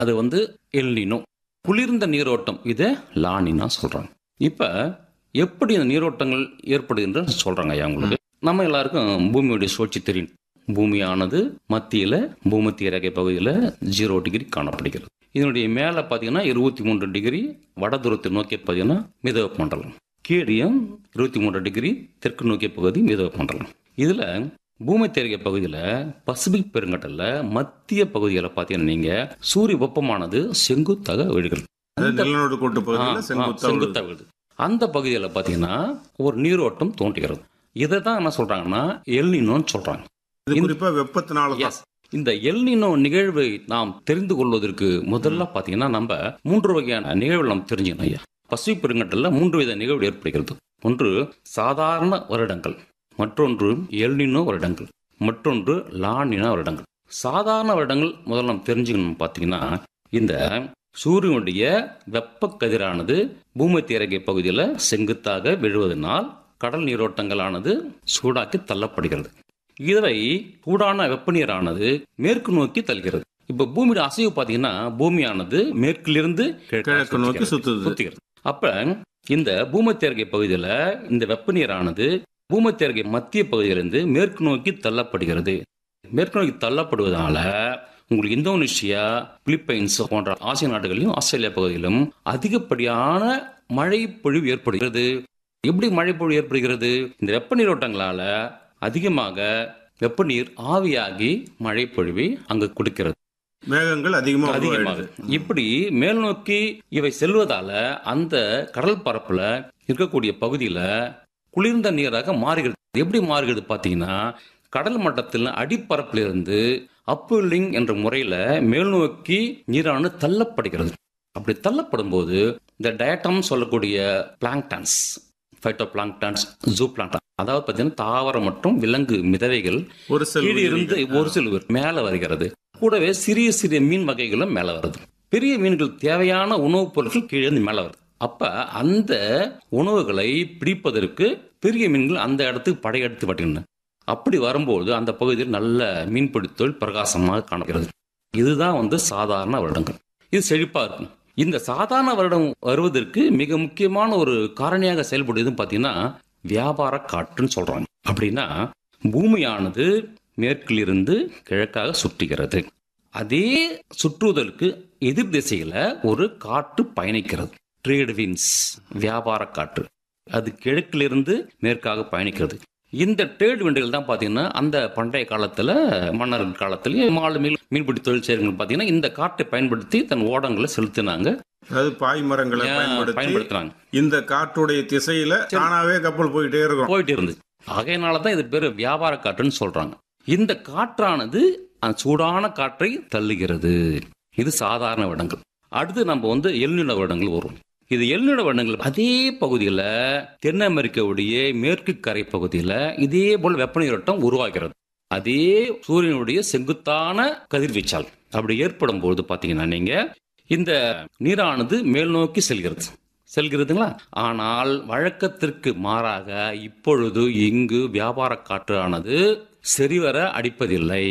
அது வந்து எல்னினோ குளிர்ந்த நீரோட்டம் இதை லானினா சொல்றாங்க இப்ப எப்படி இந்த நீரோட்டங்கள் ஏற்படுகின்ற சொல்றாங்க ஐயா உங்களுக்கு நம்ம எல்லாருக்கும் பூமியுடைய சுழற்சி தெரியும் பூமியானது மத்தியில பூமத்திய ரேகை பகுதியில் ஜீரோ டிகிரி காணப்படுகிறது இதனுடைய மேலே பார்த்தீங்கன்னா இருபத்தி மூன்று டிகிரி வட தூரத்தை நோக்கிய பார்த்தீங்கன்னா மிதவெப்ப மண்டலம் கீழியும் இருபத்தி மூன்று டிகிரி தெற்கு நோக்கிய பகுதி மிதவெப்ப மண்டலம் இதுல பூமி தேர்க பகுதியில் பசிபிக் பெருங்கடல்ல மத்திய பகுதியில் பார்த்தீங்கன்னா நீங்க சூரிய வெப்பமானது செங்குத்தாக விழுகிறது அதாவது நிலநடுக்கோட்டு கோட்டு பகுதியில் ஆ, ஆ, செங்குத்தா விழுது. செங்குத்தா விழுது அந்த பகுதியில் பார்த்தீங்கன்னா ஒரு நீரோட்டம் தோன்றுகிறது இதை தான் என்ன சொல்றாங்கன்னா எல்னினோன்னு சொல்றாங்க இது குறிப்பா வெப்பத்தினால தான் எஸ் இந்த எல்னினோ நிகழ்வை நாம் தெரிந்து கொள்வதற்கு முதல்ல பாத்தீங்கன்னா நம்ம மூன்று வகையான நிகழ்வுகள் நாம் தெரிஞ்சுக்கணும் ஐயா பசிபிக் பெருங்கடல்ல மூன்று வித நிகழ்வு ஏற்படுகிறது ஒன்று சாதாரண வருடங்கள் மற்றொன்று எல்னினோ வருடங்கள் மற்றொன்று லானினா வருடங்கள் சாதாரண வருடங்கள் முதல்ல நாம் தெரிஞ்சுக்கணும் பார்த்தீங்கன்னா இந்த சூரியனுடைய வெப்ப கதிரானது பூமி தேரகை பகுதியில் செங்குத்தாக விழுவதனால் கடல் நீரோட்டங்களானது சூடாக்கி தள்ளப்படுகிறது இதை சூடான வெப்ப நீரானது மேற்கு நோக்கி தள்ளுகிறது இப்ப பூமியோட அசைவு பாத்தீங்கன்னா பூமியானது மேற்கிலிருந்து கிழக்கு நோக்கி சுத்துது. சுத்துகிறது அப்ப இந்த பூமத்தியர்கை பகுதியில இந்த வெப்ப நீரானது பூமத்தியர்கை மத்திய பகுதியிலிருந்து மேற்கு நோக்கி தள்ளப்படுகிறது மேற்கு நோக்கி தள்ளப்படுவதால உங்களுக்கு இந்தோனேஷியா பிலிப்பைன்ஸ் போன்ற ஆசிய நாடுகளிலும் ஆஸ்திரேலியா பகுதியிலும் அதிகப்படியான மழை பொழிவு ஏற்படுகிறது எப்படி மழை பொழிவு ஏற்படுகிறது இந்த வெப்ப நீரோட்டங்களால அதிகமாக வெப்ப நீர் ஆவியாகி மழை பொழிவை அங்கு கொடுக்கிறது மேகங்கள் அதிகமா அதிகமாக உருவாயிடுது. இப்படி மேல் நோக்கி இவை செல்வதால அந்த கடல் பரப்புல இருக்கக்கூடிய பகுதியில குளிர்ந்த நீராக மாறுகிறது எப்படி மாறுகிறது பாத்தீங்கன்னா கடல் மட்டத்தில் அடிப்பரப்பிலிருந்து அப்புல்லிங் என்ற முறையில மேல் நோக்கி நீரானது தள்ளப்படுகிறது அப்படி தள்ளப்படும் போது இந்த டயட்டம் சொல்லக்கூடிய planktons phyto planktons zoo plankton அதாவது பார்த்தீங்கன்னா தாவரம் மற்றும் விலங்கு மிதவைகள் ஒரு செல் கீழே இருந்து ஒரு சில மேல வருகிறது கூடவே சிறிய சிறிய மீன் வகைகளும் மேல வருது பெரிய மீன்கள் தேவையான உணவுப் பொருட்கள் கீழே இருந்து மேல வருது அப்ப அந்த உணவுகளை பிடிப்பதற்கு பெரிய மீன்கள் அந்த இடத்துக்கு படையெடுத்து வருகின்றன அப்படி வரும்போது அந்த பகுதியில் நல்ல மீன்பிடி தொழில் பிரகாசமாக காணப்படுகிறது இதுதான் வந்து சாதாரண வருடங்கள் இது செழிப்பா இருக்கும் இந்த சாதாரண வருடம் வருவதற்கு மிக முக்கியமான ஒரு காரணியாக செயல்படுதுன்னு பார்த்தீங்கன்னா வியாபார காற்றுன்னு சொல்றாங்க அப்படின்னா பூமியானது மேற்கிலிருந்து கிழக்காக சுற்றுகிறது அதே சுற்றுவதற்கு எதிர் திசையில ஒரு காற்று பயணிக்கிறது ட்ரேட் வின்ஸ் வியாபார காற்று அது கிழக்கிலிருந்து மேற்காக பயணிக்கிறது இந்த ட்ரேட் விண்டுகள் தான் பார்த்தீங்கன்னா அந்த பண்டைய காலத்தில் மன்னர் காலத்திலேயே மாலு மீன் மீன்பிடி தொழில் செய்கிறவங்க பார்த்தீங்கன்னா இந்த காற்றை பயன்படுத்தி தன் ஓடங்களை செலுத்தினாங்க அதாவது பாய் மரங்களை ஏன் பயன்படுத்தி பயன்படுத்துறாங்க இந்த காற்றுடைய திசையில தானாவே கப்பல் போயிட்டே இருக்கும் போயிட்டு இருந்துச்சு ஆகையினால தான் இது பேர் வியாபார காற்றுன்னு சொல்றாங்க இந்த காற்றானது அந்த சூடான காற்றை தள்ளுகிறது இது சாதாரண வருடங்கள் அடுத்து நம்ம வந்து எல்நில வருடங்கள் வரும் இது எல்நில வருடங்கள் அதே பகுதியில் தென் அமெரிக்காவுடைய மேற்கு கரை பகுதியில் இதே போல் வெப்ப நீரோட்டம் உருவாகிறது அதே சூரியனுடைய செங்குத்தான கதிர்வீச்சால் அப்படி ஏற்படும் பொழுது பார்த்தீங்கன்னா நீங்க இந்த நீரானது மேல் நோக்கி செல்கிறது செல்கிறதுங்களா ஆனால் வழக்கத்திற்கு மாறாக இப்பொழுது இங்கு வியாபார காற்றானது சரிவர அடிப்பதில்லை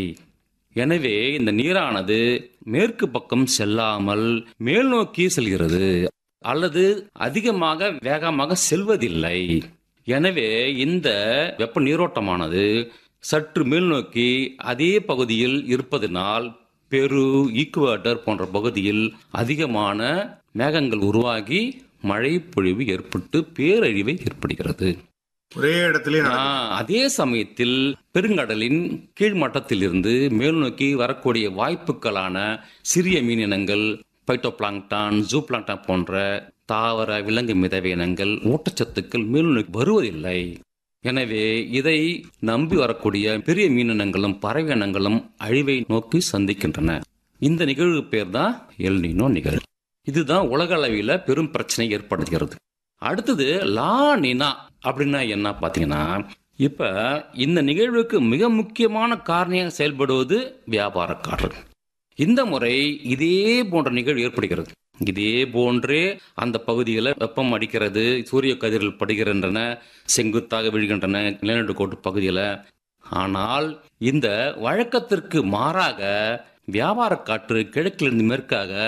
எனவே இந்த நீரானது மேற்கு பக்கம் செல்லாமல் மேல் நோக்கி செல்கிறது அல்லது அதிகமாக வேகமாக செல்வதில்லை எனவே இந்த வெப்ப நீரோட்டமானது சற்று மேல் நோக்கி அதே பகுதியில் இருப்பதனால் பெரு ஈக்குவேட்டர் போன்ற பகுதியில் அதிகமான மேகங்கள் உருவாகி மழை பொழிவு ஏற்பட்டு பேரழிவை ஏற்படுகிறது ஒரே இடத்துலயே ஆ, அதே சமயத்தில் பெருங்கடலின் கீழ்மட்டத்திலிருந்து மேல் நோக்கி வரக்கூடிய வாய்ப்புகளான சிறிய மீனினங்கள் பைட்டோபிளாங்டான் ஜூபிளாங்டான் போன்ற தாவர விலங்கு மிதவை இனங்கள் ஊட்டச்சத்துக்கள் மேல் நோக்கி வருவதில்லை எனவே இதை நம்பி வரக்கூடிய பெரிய மீனினங்களும் பறவை இனங்களும் அழிவை நோக்கி சந்திக்கின்றன இந்த நிகழ்வு பேர் தான் எல்னினோ நிகழ்வு இதுதான் உலக அளவில் பெரும் பிரச்சனை ஏற்படுகிறது அடுத்தது லா நினா அப்படின்னா என்ன பார்த்தீங்கன்னா இப்ப இந்த நிகழ்வுக்கு மிக முக்கியமான காரணியாக செயல்படுவது வியாபார காற்று இந்த முறை இதே போன்ற நிகழ்வு ஏற்படுகிறது இதே போன்றே அந்த பகுதியில் வெப்பம் அடிக்கிறது சூரிய கதிர்கள் படுகின்றன செங்குத்தாக விழுகின்றன நிலநடுக்கோட்டு பகுதியில் ஆனால் இந்த வழக்கத்திற்கு மாறாக வியாபார காற்று கிழக்கிலிருந்து மேற்காக